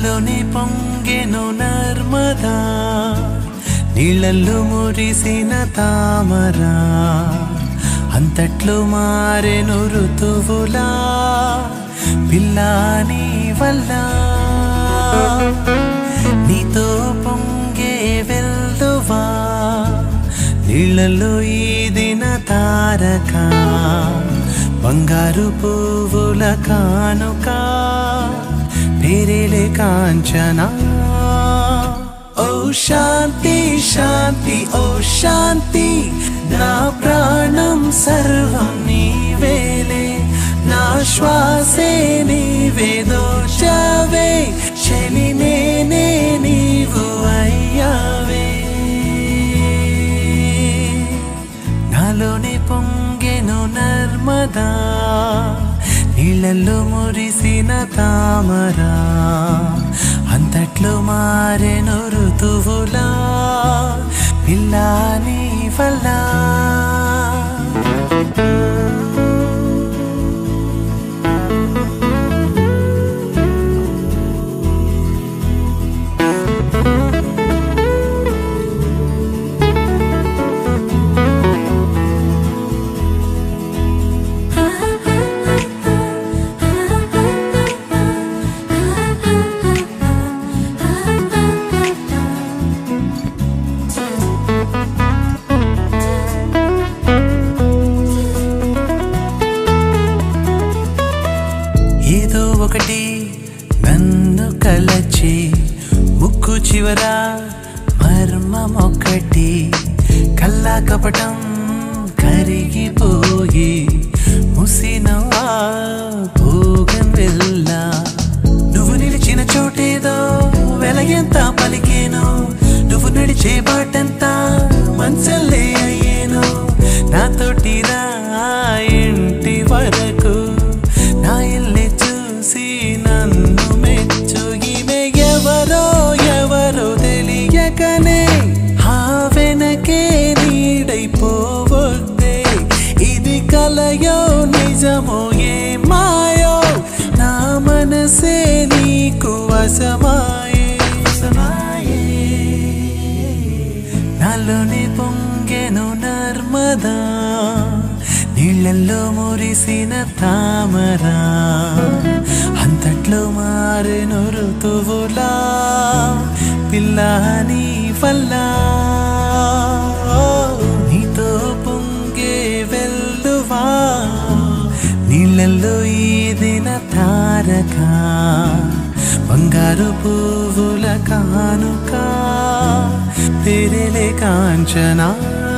నాలోని పొంగెను నర్మదా నీళ్ళల్లో మురిసిన తామరా అంతట్లో మారెను ఋతువులా పిల్లాని వల్ల నీతో పొంగే వెల్దువా నీళ్ళల్లో ఈదిన తారక బంగారు పువ్వుల కానుక పేరేలే కాంచనా ఓ శాంతి శాంతి ఓ శాంతి నా ప్రాణం సర్వం నీవేలే నా శ్వాసే నీవే దోచవే చలి నేనే నీవు అయ్యావే నాలోని పొంగెను నర్మదా నీళ్ళల్లో మురిసిన తామరా అంతట్లో మారెను ఋతువులా పిల్లాని వల్ల ఏదో ఒకటి నన్ను కలచి ముక్కు చివర మర్మం ఒకటి కల్లా కపటం కరిగిపోయి ముసినవా భోగం వెళ్ళా నువ్వు నిలిచిన చోటేదో వెలగెంత పలికేను నువ్వు నడిచే బాటంతా మంచల్లే అయ్యేను నాతోటి రా ఇంటి వరకు నా ఇల్లే చూసి నన్ను మెచ్చు ఈమె ఎవరో ఎవరో తెలియకనే ఆ వెనకే నీడైపోవద్దే ఇది కలయో నిజమో ఏ మాయో నా మనసే నీకు వశమాయే వశమాయే నాలోని పొంగెను నర్మదా నీళ్ళల్లో మురిసిన తామరా అంతట్లో మారెను ఋతువులా పిల్లాని వల్ల నీతో పొంగే వెల్లువా నీళ్ళల్లో ఈదిన తారక బంగారు పువ్వుల కానుక తెరలే కాంచనా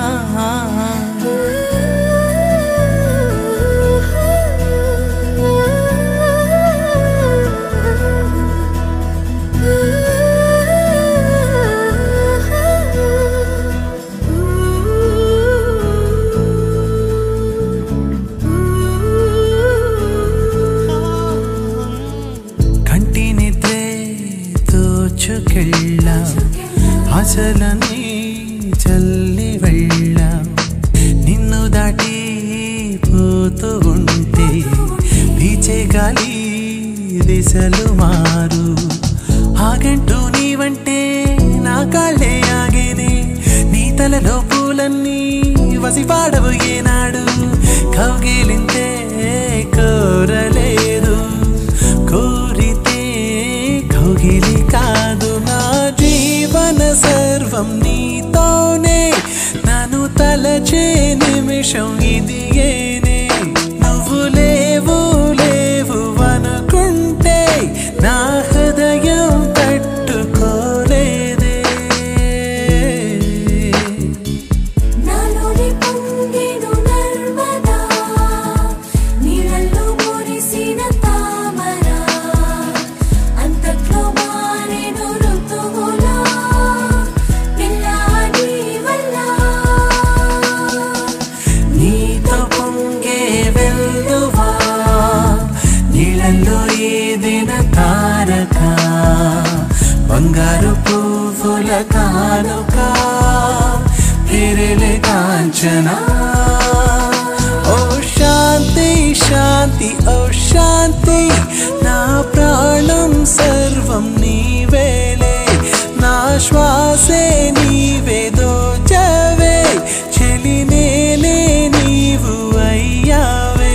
కంటి నిద్రే తోచుకెళ్ళ ఆశలని చల్లి వెళ్ళ నిన్ను దాటి పోతూ ఉంటే పీచే గాలి దిశలు మారు ఆగంటూ నీవంటే నా కాళ్ళే ఆగేనే నీ తలలో పూలన్నీ వసిపాడవు ఏనాడు కౌగిలిందే కోరలేదు కోరితే కౌగిలి కాదు నా జీవన సర్వం నీతోనే నన్ను తలచే నిమిషం ఇది ఏనే నువ్వు లేవు లేవు అనుకుంటే నా హృదయం తట్టుకోలేదే నాలోని పొంగెను నర్మదా నీళ్ళల్లో మురిసిన తామరా అంతట్లో మారెను ఋతువులా పిల్లాని వల్ల నీతో పొంగే వెల్లువా నీళ్ళల్లో ఏదిన తారక బంగారు పువ్వుల కానుక పేరెలే కాంచనా ఓ శాంతి శాంతి ఓ శాంతి నా ప్రాణం సర్వం నీవేలే నా శ్వాసే నీవే దోచవే చెలి నేనే నీవు అయ్యావే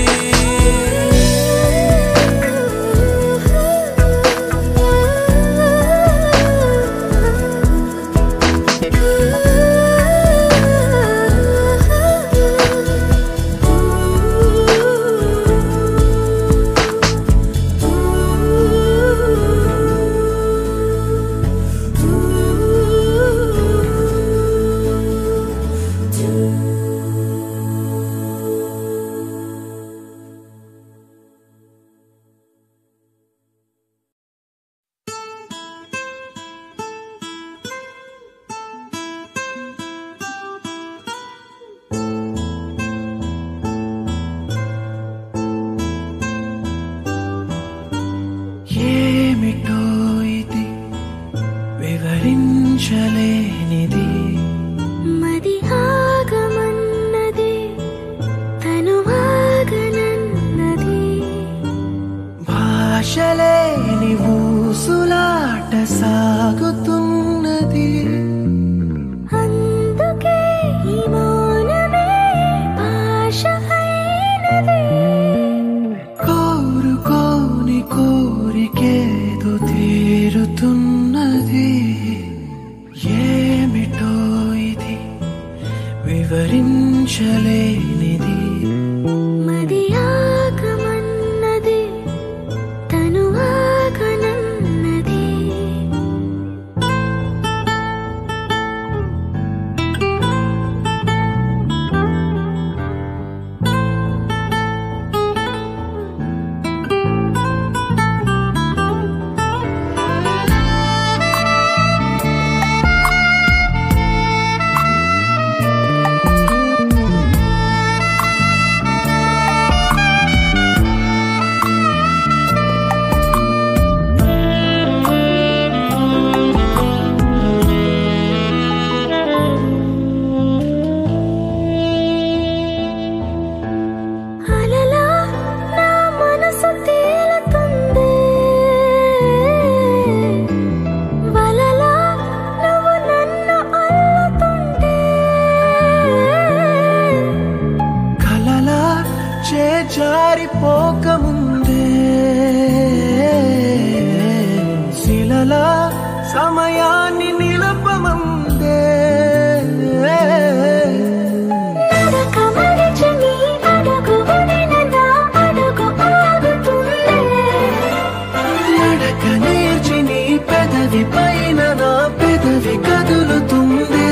ఏమిటో ఇది వివరించలేనిది మది ఆగమన్నది తను ఆగనన్నది భాషలేని ఊసులాట సాగుతున్నది అందుకే ఈ మౌనమే భాష అయినది కోరుకోని కోరికేదో తీరుతున్నది ఏమిటో ఇది వివరించలేనిది మది ఆగమన్నది తను ఆగనన్నది అలలా నా మనసు తేలుతుంది వలలా నువ్వు నన్ను అల్లుతుంటే కలలా చేజారిపోకముందే శిలలా సమయాన్ని నిలపమందే నడక మరిచి నీ అడుగు వడిన నా అడుగు ఆగుతుందే నడక నేర్చి నీ పెదవి పైన నా పెదవి కదులుతుందే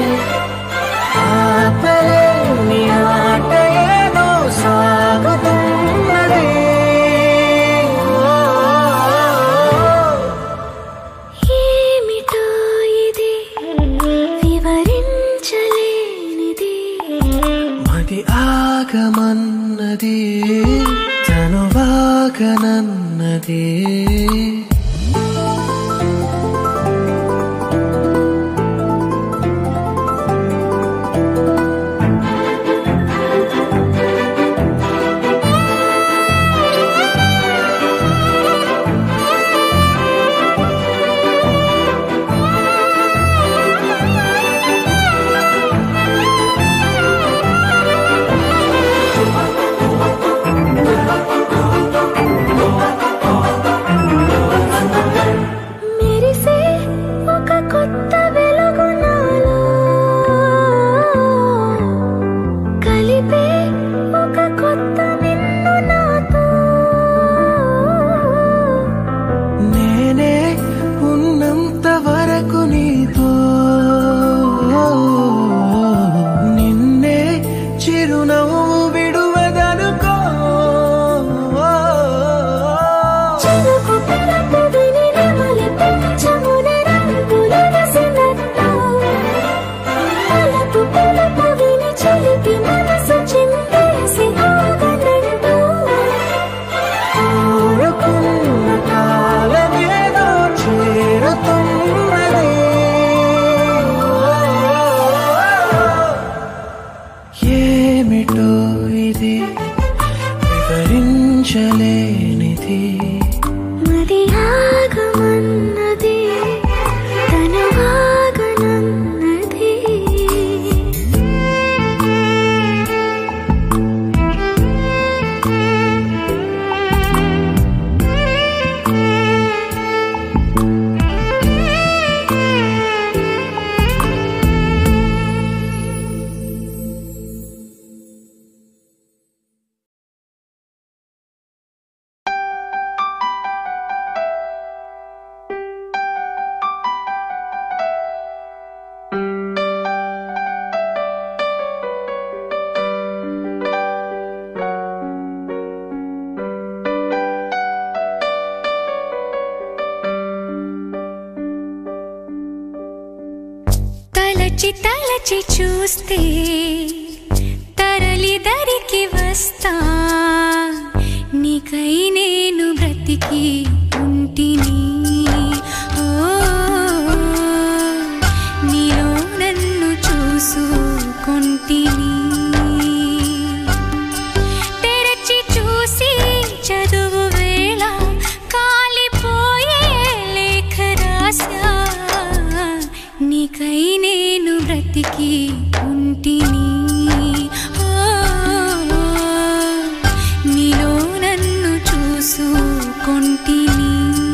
ఆపలేని ఆట ఏదో సాగుతున్నదే ఏమిటో ఇది వివరించలేనిది మది ఆగమన్నది తను వాగనన్నది ఆ తలచి తలచి చూస్తే తరలి దరికి వస్తా నీకై నేను బ్రతికి ఉంటిని ఓ నీలో నన్ను చూసుకుంటిని తెరచి చూసి చదువు వేళ కాలిపోయే లేఖ రాశా నీకై నేను బ్రతికి ఉంటిని ఓ, నీలో నన్ను చూసుకుంటిని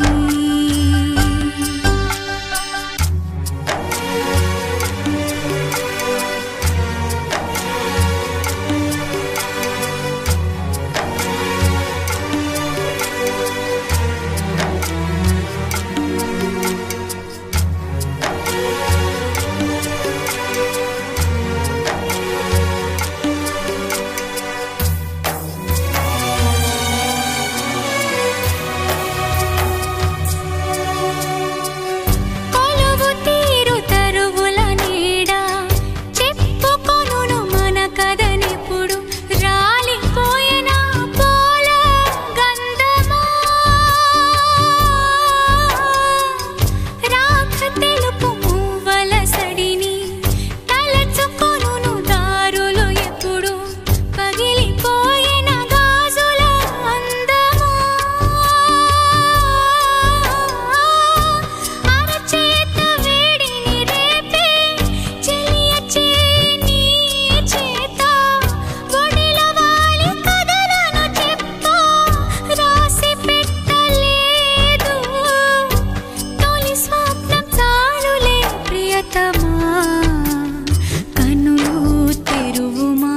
కొలువు తీరు తరువుల నీడ చెప్పుకొనును మన కథనిప్పుడు రాలిపోయిన పూల గంధమా రాఖ తెలుపు మువ్వల సడిని తలచుకొనును దారులు ఎప్పుడు పగిలిపోయిన గాజుల అందమా అరచేత వేడిని రేపే చెలియ చేని చేత ఒడిలో వాలి కథలను చెప్పా రాసి పెట్టలేదు తొలి స్వప్నం చాలులే ప్రియతమా కన్నులు తెరువుమా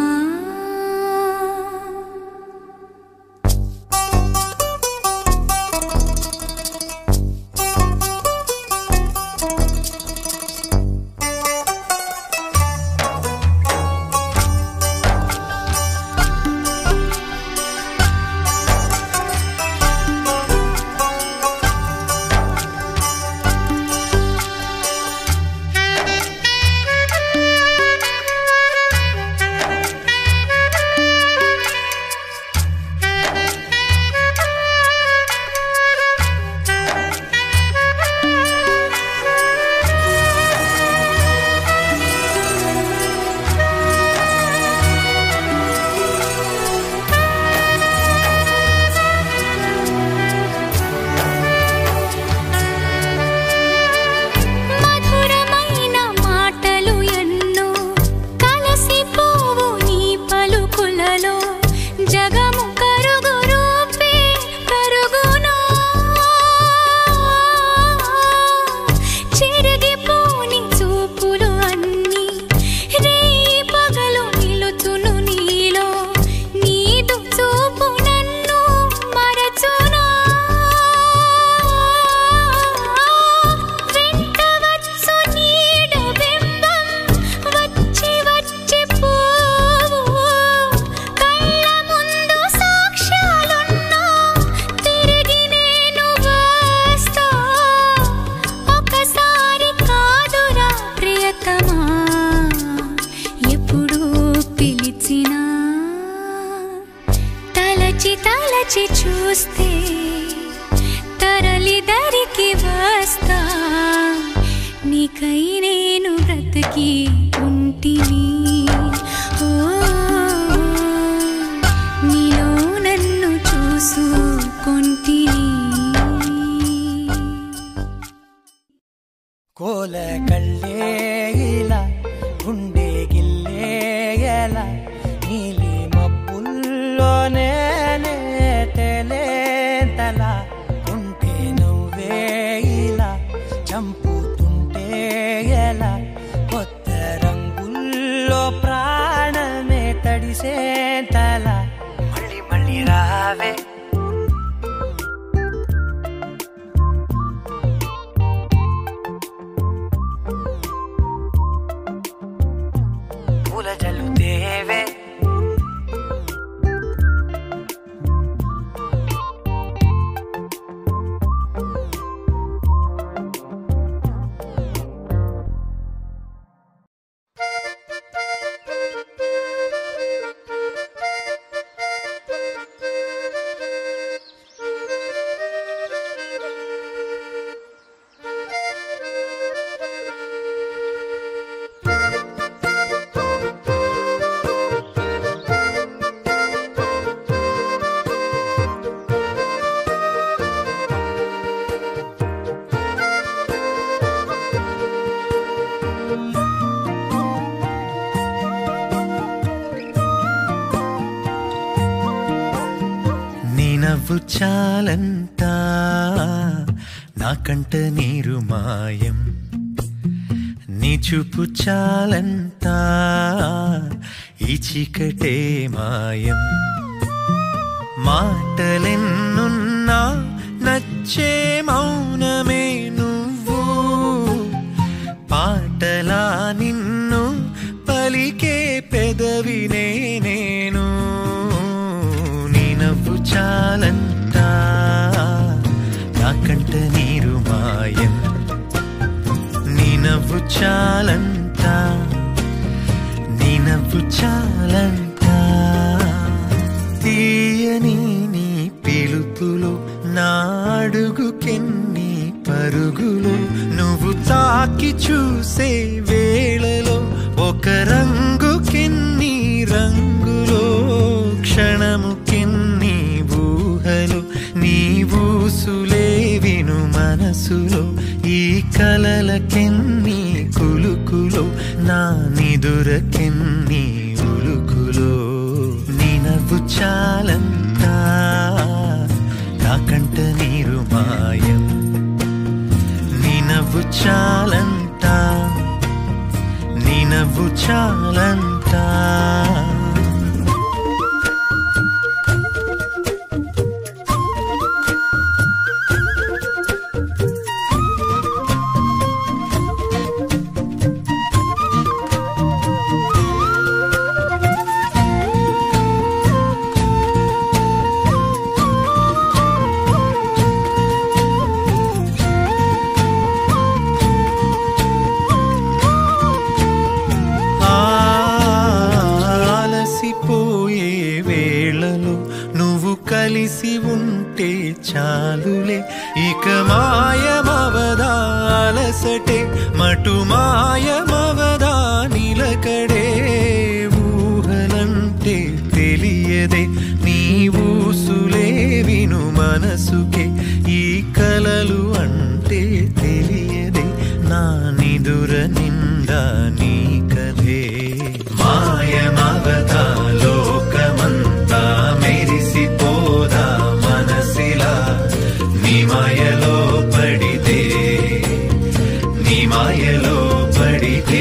మధురమైన మాటలు ఎన్నో కలసిపోవు నీ పలుకులలో జగము కరుగు రూపే కరుగునా చెరిగిపోని చూపులు అన్నీ రేయి పగలు నిలుచును నీలో నీదు చూపు నన్ను మరచునా వెంటవచ్చు నీడ బింబం వచ్చి వచ్చి పోవు కళ్ళ ముందు సాక్ష్యాలున్నా తిరిగి నేను వస్తా ఒకసారి కాదురా ప్రియతమా ఎప్పుడు పిలిచినా తలచి తలచి చూస్తే తరలి దరికి వస్తా నీకై నేను బ్రతికి ఉంటిని ఓ నీలో నన్ను చూసుకుంటిని ಕೋಲ ಕಳ್ಳೇ ಇಲ್ಲ ಗುಂಡೆ ಗಿಲ್ಲೇ ಎಲ ನೀಲಿ మబ్బుల్లోనే తేలేంతల ఉంటే నువ్వే ఇలా చంపుతుంటే ఎలా కొత్త రంగుల్లో ప్రాణమే తడిసేంతల మళ్ళీ మళ్ళీ రావే పూల జల్లుతేవే నవ్వు చాలంట నాకంట నీరు మాయం నీ చూపు చాలంట ఈ చీకటే మాయం మాటలెన్నున్నా నచ్చే మౌనమే నువ్వు పాటలా నిన్ను పలికే పెదవినే నేను నీ నవ్వు చాలంట నాకంట నీరు మాయం నీ నవ్వు చాలంట నీ నవ్వు చాలంట తీయని నీ పిలుపులు నాడుగుకెన్ని పరుగులు నువ్వు తాకి చూసే వేళలో ఒక రంగుకెన్ని రంగులో క్షణముకెన్ని ఊహలు నీ ఊసులే విను మనసులో ఈ కలలకెన్ని కులుకులో నా నిదురకెన్ని ఉలుకులో నీ నవ్వు చాలంట నాకంట నీరు మాయం నీ నవ్వు చాలంట నీ నవ్వు చాలంట ఆలసిపోయే వేళలో నువ్వు కలిసి ఉంటే చాలులే ఇక మాయమవదా అలసటే మటు మాయమవదా నిలకడే ఊహలంటే తెలియదే నీ ఊసులే విను మనసుకే ఈ కలలు అంటే తెలియదే నా నిదుర నిండా నీ కథే మాయమవతా లోకమంతా మెరిసిపోదా మనసిలా నీ మాయలో పడితే నీ మాయలో పడితే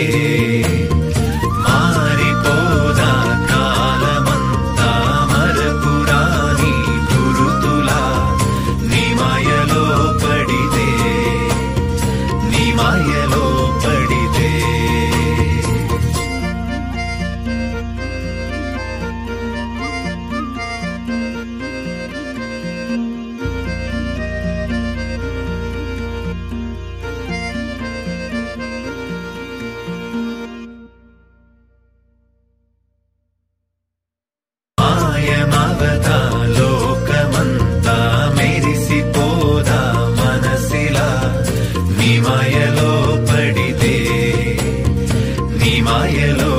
మారిపోదా కాలమంతా మరపురాని గురుతులా నీ మాయలో పడితే నీ మాయలో పడితే మాయమవతా లోకమంతా మెరిసిపోదా మనసిలా నీ మాయలో పడితే నీ మాయలో